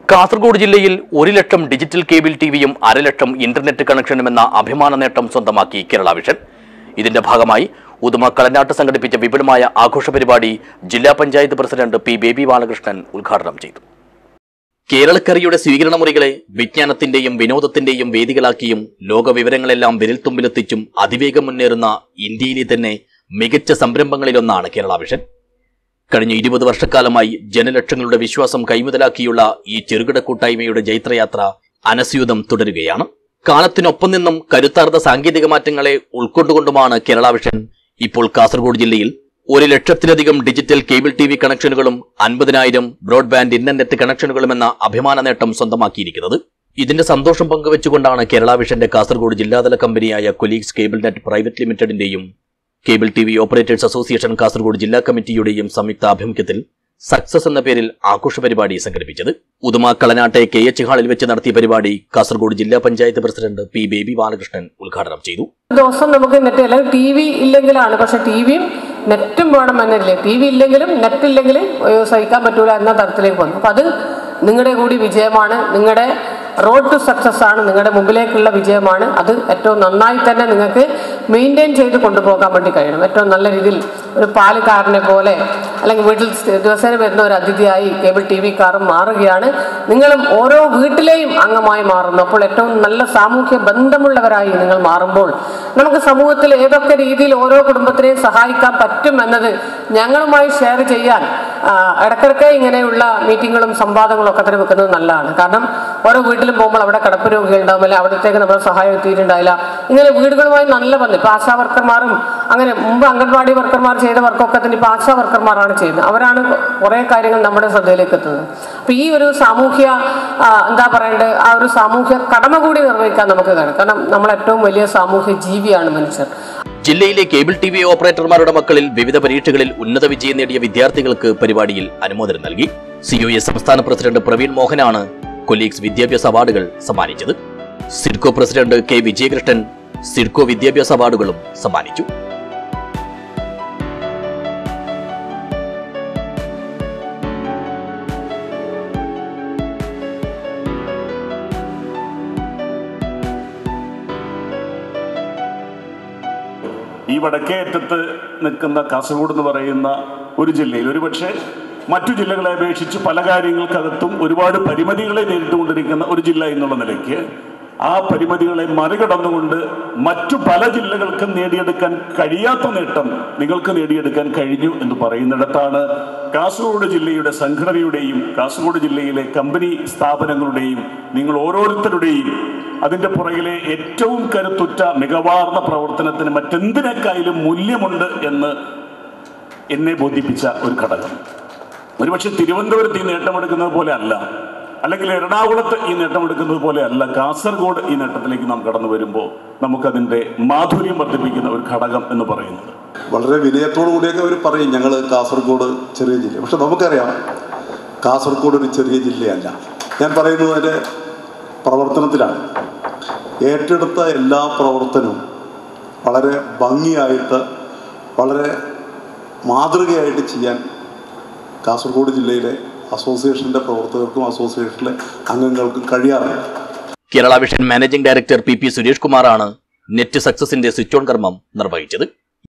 കാസർഗോഡ് ജില്ലയിൽ ഒരു lakh digital cable ടിവിയും അരലക്ഷം ഇന്റർനെറ്റ് കണക്ഷനും എന്ന അഭിമാന നേട്ടം സ്വന്തമാക്കി കേരള വിഷൻ ഇതിന്റെ ഭാഗമായി ഉദുമ കളനാട്ട് സംഘടിപ്പിച്ച വിപുലമായ ആഘോഷ പരിപാടി ജില്ലാ പഞ്ചായത്ത് പ്രസിഡന്റ് പി ബേബി ബാലകൃഷ്ണൻ ഉദ്ഘാടനം ചെയ്തു കേരളക്കരയുടെ സ്വീകരണ മുറികളെ വിജ്ഞാനത്തിന്റെയും വിനോദത്തിന്റെയും വേദികളാക്കിയും ലോകവിവരങ്ങളെല്ലാം വിരൽത്തുമ്പിലെത്തിച്ചും അതിവേഗം മുന്നേറുന്ന ഇന്ത്യയിലെ തന്നെ മികച്ച സംരംഭങ്ങളിലൊന്നാണ് കേരള വിഷൻ കഴിഞ്ഞ ഇരുപത് വർഷക്കാലമായി ജനലക്ഷങ്ങളുടെ വിശ്വാസം കൈമുതലാക്കിയുള്ള ഈ ചെറുകിട കൂട്ടായ്മയുടെ ജൈത്രയാത്ര അനസ്യൂതം തുടരുകയാണ് കാലത്തിനൊപ്പം നിന്നും കരുത്താർന്ന സാങ്കേതിക മാറ്റങ്ങളെ ഉൾക്കൊണ്ടുകൊണ്ടുമാണ് കേരള വിഷൻ ഇപ്പോൾ കാസർഗോഡ് ജില്ലയിൽ ഒരു ലക്ഷത്തിലധികം ഡിജിറ്റൽ കേബിൾ ടി വി കണക്ഷനുകളും അൻപതിനായിരം ബ്രോഡ്ബാൻഡ് ഇന്റർനെറ്റ് കണക്ഷനുകളും എന്ന അഭിമാന നേട്ടം സ്വന്തമാക്കിയിരിക്കുന്നത് ഇതിന്റെ സന്തോഷം പങ്കുവെച്ചുകൊണ്ടാണ് കേരള വിഷന്റെ കാസർഗോഡ് ജില്ലാതല കമ്പനിയായ കൊലീഗ്സ് കേബിൾ നെറ്റ് പ്രൈവറ്റ് ലിമിറ്റഡിന്റെയും cable T V operators association Kasaragod ജില്ലാ കമ്മിറ്റിയുടെയും സംയുക്ത ആഭിമുഖ്യത്തിൽ സക്സസ് എന്ന പേരിൽ ആഘോഷ പരിപാടി സംഘടിപ്പിച്ചത് ഉദുമ കളനാട്ടെ കെ എച്ച് ഹാളിൽ വെച്ച് നടത്തിയ പരിപാടി കാസർഗോഡ് ജില്ലാ പഞ്ചായത്ത് പ്രസിഡന്റ് പി ബേബി ബാലകൃഷ്ണൻ ഉദ്ഘാടനം ചെയ്തു ദിവസം നമുക്ക് നെറ്റ് അല്ലെങ്കിൽ ടി വി ഇല്ലെങ്കിലാണ് പക്ഷെ ടി വിയും നെറ്റും വേണം എന്നല്ലേ ടി വി ഇല്ലെങ്കിലും നെറ്റ് ഇല്ലെങ്കിൽ അയ്യോ സഹിക്കാൻ പറ്റൂല എന്ന തരത്തിലേക്ക് വന്നു അപ്പം അത് നിങ്ങളുടെ കൂടി വിജയമാണ് നിങ്ങളുടെ റോഡ് ടു സക്സസ് ആണ് നിങ്ങളുടെ മുമ്പിലേക്കുള്ള വിജയമാണ് അത് ഏറ്റവും നന്നായി തന്നെ നിങ്ങൾക്ക് മെയിൻറ്റെയിൻ ചെയ്ത് കൊണ്ടുപോകാൻ വേണ്ടി കഴിയണം ഏറ്റവും നല്ല രീതിയിൽ ഒരു പാലുകാരനെ പോലെ അല്ലെങ്കിൽ വീട്ടിൽ സ്ഥി- ദിവസേന വരുന്ന ഒരു അതിഥിയായി കേബിൾ ടി വിക്കാരും മാറുകയാണ് നിങ്ങളും ഓരോ വീട്ടിലെയും അംഗമായി മാറുന്നു അപ്പോൾ ഏറ്റവും നല്ല സാമൂഹ്യ ബന്ധമുള്ളവരായി നിങ്ങൾ മാറുമ്പോൾ നമുക്ക് സമൂഹത്തിൽ ഏതൊക്കെ രീതിയിൽ ഓരോ കുടുംബത്തിനെയും സഹായിക്കാൻ പറ്റും എന്നത് ഞങ്ങളുമായി ഷെയർ ചെയ്യാൻ ആ, ഇടയ്ക്കിടയ്ക്ക് ഇങ്ങനെയുള്ള മീറ്റിങ്ങുകളും സംവാദങ്ങളും ഒക്കെ തന്നെ വെക്കുന്നത് നല്ലതാണ് കാരണം ഓരോ വീട്ടിലും പോകുമ്പോൾ അവിടെ കിടപ്പ് രോഗികൾ ഉണ്ടാവും അല്ലെങ്കിൽ അവിടത്തേക്ക് നമ്മൾ സഹായം എത്തിയിട്ടുണ്ടാവില്ല ഇങ്ങനെ വീടുകളുമായി നല്ല ബന്ധം ഇപ്പൊ ആശാ വർക്കർമാരും അങ്ങനെ മുമ്പ് അംഗൻവാടി വർക്കർമാർ ചെയ്ത വർക്കൊക്കെ തന്നെ ഇപ്പൊ ആശാ വർക്കർമാരാണ് ചെയ്യുന്നത് അവരാണ് കുറെ കാര്യങ്ങൾ നമ്മുടെ ശ്രദ്ധയിലേക്ക് എത്തുന്നത് അപ്പൊ ഈ ഒരു സാമൂഹ്യ ആ, എന്താ പറയണ്ടത് ആ ഒരു സാമൂഹ്യ കടമ കൂടി നിർവഹിക്കാൻ നമുക്ക് കഴിയും കാരണം നമ്മൾ ഏറ്റവും വലിയ സാമൂഹ്യ ജീവിയാണ് മനുഷ്യർ ജില്ലയിലെ കേബിൾ ടി വി ഓപ്പറേറ്റർമാരുടെ മക്കളിൽ വിവിധ പരീക്ഷകളിൽ ഉന്നത വിജയം നേടിയ വിദ്യാർത്ഥികൾക്ക് പരിപാടിയിൽ അനുമോദനം നൽകി സിഒഎ സംസ്ഥാന പ്രസിഡന്റ് പ്രവീൺ മോഹനാണ് കൊലീഗ്സ് വിദ്യാഭ്യാസ അവാർഡുകൾ സമ്മാനിച്ചത് സിഡ്കോ പ്രസിഡന്റ് കെ വിജയകൃഷ്ണൻ സിഡ്കോ വിദ്യാഭ്യാസ അവാർഡുകളും സമ്മാനിച്ചു ഈ വടക്കേ അറ്റത്ത് നിൽക്കുന്ന കാസർഗോഡ് എന്ന് പറയുന്ന ഒരു ജില്ലയിൽ ഒരുപക്ഷെ മറ്റു ജില്ലകളെ അപേക്ഷിച്ച് പല കാര്യങ്ങൾക്കകത്തും ഒരുപാട് പരിമിതികളെ നേരിട്ടുകൊണ്ടിരിക്കുന്ന ഒരു ജില്ല എന്നുള്ള നിലയ്ക്ക് ആ പരിമിതികളെ മറികടന്നുകൊണ്ട് മറ്റു പല ജില്ലകൾക്കും നേടിയെടുക്കാൻ കഴിയാത്ത നേട്ടം നിങ്ങൾക്ക് നേടിയെടുക്കാൻ കഴിഞ്ഞു എന്ന് പറയുന്നിടത്താണ് കാസർഗോഡ് ജില്ലയുടെ സംഘടനയുടെയും കാസർഗോഡ് ജില്ലയിലെ കമ്പനി സ്ഥാപനങ്ങളുടെയും നിങ്ങൾ ഓരോരുത്തരുടെയും അതിന്റെ പുറകിലെ ഏറ്റവും കരുത്തുറ്റ മികവാർന്ന പ്രവർത്തനത്തിന് മറ്റെന്തിനേക്കായാലും മൂല്യമുണ്ട് എന്ന് എന്നെ ബോധിപ്പിച്ച ഒരു ഘടകം ഒരുപക്ഷെ തിരുവനന്തപുരത്ത് ഈ നേട്ടമെടുക്കുന്നത് പോലെ അല്ല അല്ലെങ്കിൽ എറണാകുളത്ത് ഈ നേട്ടമെടുക്കുന്നത് പോലെ അല്ല കാസർഗോഡ് ഈ നേട്ടത്തിലേക്ക് നാം കടന്നു വരുമ്പോൾ നമുക്കതിൻ്റെ മാധുര്യം വർദ്ധിപ്പിക്കുന്ന ഒരു ഘടകം എന്ന് പറയുന്നത് വളരെ വിനയത്തോടു കൂടിയൊക്കെ അവർ പറയും ഞങ്ങൾ കാസർഗോഡ് ചെറിയ ജില്ല പക്ഷെ നമുക്കറിയാം കാസർഗോഡ് ഒരു ചെറിയ ജില്ലയല്ല ഞാൻ പറയുന്നത് അതിൻ്റെ പ്രവർത്തനത്തിലാണ് ഏറ്റെടുത്ത എല്ലാ പ്രവർത്തനവും വളരെ ഭംഗിയായിട്ട് വളരെ മാതൃകയായിട്ട് ചെയ്യാൻ കാസർഗോഡ് ജില്ലയിലെ അസോസിയേഷൻ്റെ പ്രവർത്തകർക്കും അസോസിയേഷനിലെ അംഗങ്ങൾക്കും കഴിയാറുണ്ട് Kerala vision managing director P P Suresh കുമാറാണ് നെറ്റ് സക്സസിന്റെ സ്വിച്ച് ഓൺ കർമ്മം നിർവഹിച്ചത്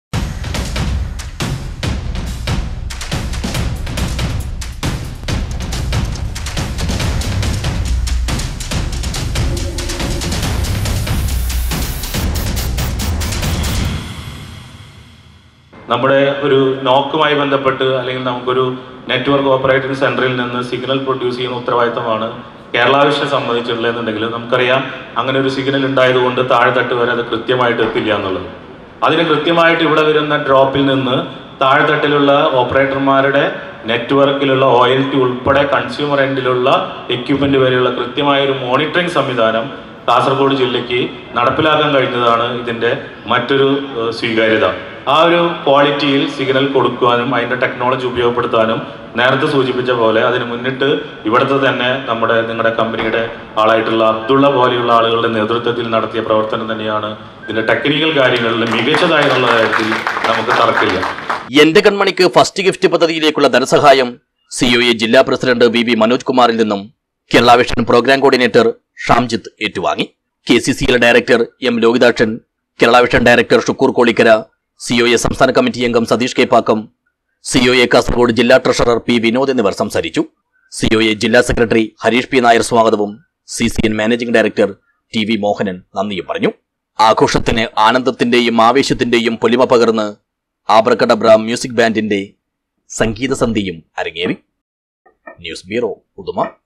നമ്മുടെ ഒരു നോക്കുമായി ബന്ധപ്പെട്ട് അല്ലെങ്കിൽ നമുക്കൊരു നെറ്റ്വർക്ക് ഓപ്പറേറ്റിംഗ് സെന്ററിൽ നിന്ന് സിഗ്നൽ പ്രൊഡ്യൂസ് ചെയ്യുന്ന ഉത്തരവാദിത്തമാണ് കേരള വിഷയെ സംബന്ധിച്ചിട്ടുള്ളതെന്നുണ്ടെങ്കിൽ നമുക്കറിയാം അങ്ങനെ ഒരു സിഗ്നൽ ഉണ്ടായതുകൊണ്ട് താഴെത്തട്ട് വരെ അത് കൃത്യമായിട്ട് എത്തില്ല എന്നുള്ളത് അതിന് കൃത്യമായിട്ട് ഇവിടെ വരുന്ന ഡ്രോപ്പിൽ നിന്ന് താഴെത്തട്ടിലുള്ള ഓപ്പറേറ്റർമാരുടെ നെറ്റ്വർക്കിലുള്ള ഒ എൽ ടി ഉൾപ്പെടെ കൺസ്യൂമർ എൻഡിലുള്ള എക്യുപ്മെന്റ് വരെയുള്ള കൃത്യമായ ഒരു മോണിറ്ററിംഗ് സംവിധാനം കാസർഗോഡ് ജില്ലയ്ക്ക് നടപ്പിലാക്കാൻ കഴിഞ്ഞതാണ് ഇതിന്റെ മറ്റൊരു ഏഹ്, സ്വീകാര്യത ആ ഒരു ക്വാളിറ്റിയിൽ സിഗ്നൽ കൊടുക്കുവാനും അതിന്റെ ടെക്നോളജി ഉപയോഗപ്പെടുത്താനും നേരത്തെ സൂചിപ്പിച്ച പോലെ അതിന് മുന്നിട്ട് ഇവിടുത്തെ തന്നെ നമ്മുടെ നിങ്ങളുടെ കമ്പനിയുടെ ആളായിട്ടുള്ള അബ്ദുള്ള പോലെയുള്ള ആളുകളുടെ നേതൃത്വത്തിൽ നടത്തിയ പ്രവർത്തനം തന്നെയാണ് ഇതിന്റെ ടെക്നിക്കൽ കാര്യങ്ങളിൽ മികച്ചതായെന്നുള്ള കാര്യത്തിൽ നമുക്ക് തർക്കമില്ല എന്റെ കൺമണിക്ക് ഫസ്റ്റ് ഗിഫ്റ്റ് പദ്ധതിയിലേക്കുള്ള ധനസഹായം സിഒഎ ജില്ലാ പ്രസിഡന്റ് വി വി മനോജ് കുമാറിൽ നിന്നും Kerala vision programme coordinator Shamjith ഏറ്റുവാങ്ങി കെ സി സിയിലെ director M Lokithakshan Kerala vision director Shukkur Kolikkara COA സംസ്ഥാന കമ്മിറ്റി അംഗം സതീഷ് കെ പാക്കം സിഒഎ കാസർഗോഡ് ജില്ലാ ട്രഷറർ പി വിനോദ് എന്നിവർ സംസാരിച്ചു സിഒഎ ജില്ലാ സെക്രട്ടറി ഹരീഷ് പി നായർ സ്വാഗതവും C C N managing director T V Mohanan നന്ദിയും പറഞ്ഞു ആഘോഷത്തിന് ആനന്ദത്തിന്റെയും ആവേശത്തിന്റെയും പൊലിമ പകർന്ന് ആബ്രക്കഡബ്ര മ്യൂസിക് ബാൻഡിന്റെ സംഗീത സന്ധിയും അരങ്ങേറി ന്യൂസ് ബ്യൂറോ ഉദുമ